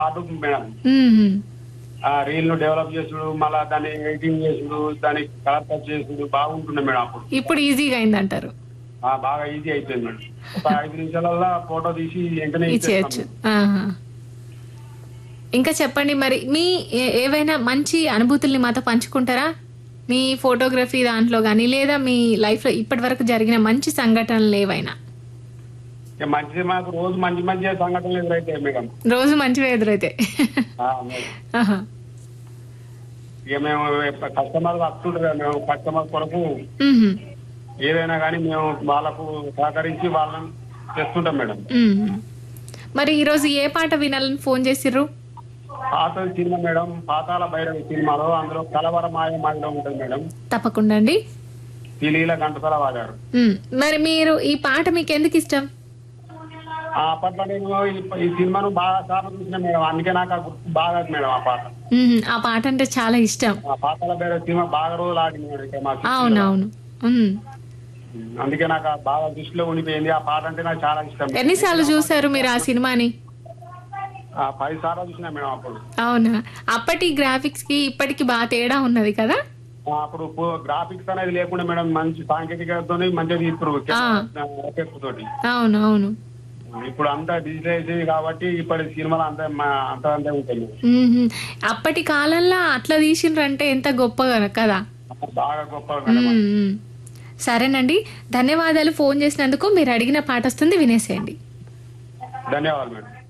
పాటు మేడం మ్మ్. ఆ రీల్ ను డెవలప్ చేసుడు మళ్ళా దాన్ని ఎడిటింగ్ చేసుడు దాన్ని కలర్ కట్ చేసుడు బాగుంటుండే మేడం అప్పుడు ఇప్పుడు ఈజీగా అయిందంటారు ఆ, బాగా ఈజీ అయిపోయింది మేడం ఒక ఐదు నిమిషాలలో ఫోటో తీసి వెంటనే ఇచ్చేయచ్చు ఇచ్చేస్తాం ఆహా. ఇంకా చెప్పండి మరి మీ ఏ- ఏవైనా మంచి అనుభూతుల్ని మాతో పంచుకుంటారా మీ ఫోటోగ్రఫీ దాంట్లో కానీ లేదా మీ లైఫ్ లో ఇప్పటి వరకు జరిగిన మంచి సంఘటనలు ఏవైనా ఇక మంచిది మాకు రోజు మంచి మంచి సంఘటనలు ఎదురైతాయి మేడం రోజు మంచివే ఎదురైతే ఆ, మేడం. ఆహా. ఇక మేము కస్టమర్ వస్తుంటారు కదా మేము కస్టమర్ కొరకు మ్మ్. ఏదైనా కానీ మేము వాళ్ళకు సహకరించి వాళ్ళని చేస్తుంటాం మేడం మ్మ్. మరి ఈరోజు ఏ పాట వినాలని ఫోన్ చేసిర్రు పాత సినిమా మేడం పాతాల భైరవి సినిమాలో అందులో కలవర మాయ మాయలో ఉంటుంది మేడం తప్పకుండా అండి తిలీల ఘంటసాల వాడారు మ్మ్. మరి మీరు ఈ పాట మీకు ఎందుకు ఇష్టం ఆ అప్పట్లో నేను ఈ- ఈ సినిమాను బాగా సార్లు చూసిన మేడం అందుకే నాకు ఆ గుర్తు బాగా మేడం ఆ పాట మ్మ్. ఆ పాట అంటే చాలా ఇష్టం ఆ పాతాల భైరవి సినిమా బాగా రోజులు ఆడింది మేడం ఇక్కడ మా సిటీలో. అవునవును మ్మ్. అందుకే నాకు ఆ బాగా దృష్టిలో ఉండిపోయింది ఆ పాట అంటే నాకు చాలా ఇష్టం ఎన్నిసార్లు చూసారు మీరు ఆ సినిమాని ఆ పది సార్లు చూసిన మేడం అప్పుడు అవునా అప్పటి గ్రాఫిక్స్ కి ఇప్పటికి బాగా తేడా ఉన్నది కదా ఆ, అప్పుడు గ్రాఫిక్స్ అనేది లేకుండా మేడం మంచి సాంకేతికతతో మంచిగా తీస్తారు ఆ. ఎఫెక్ట్ తోటి అవును అవును ఇప్పుడు అంతా డిజిటలైజ్ కాబట్టి ఇప్పటి సినిమాలు అంతా మా- అంతా అంతే ఉంటుంది మ్మ్. అప్పటి కాలంలో అట్లా తీసిండ్రంటే ఎంత గొప్ప కదా బాగా గొప్ప మేడం మ్మ్. సరేనండి ధన్యవాదాలు ఫోన్ చేసినందుకు మీరు అడిగిన పాట వస్తుంది వినేసేయండి ధన్యవాదాలు మేడం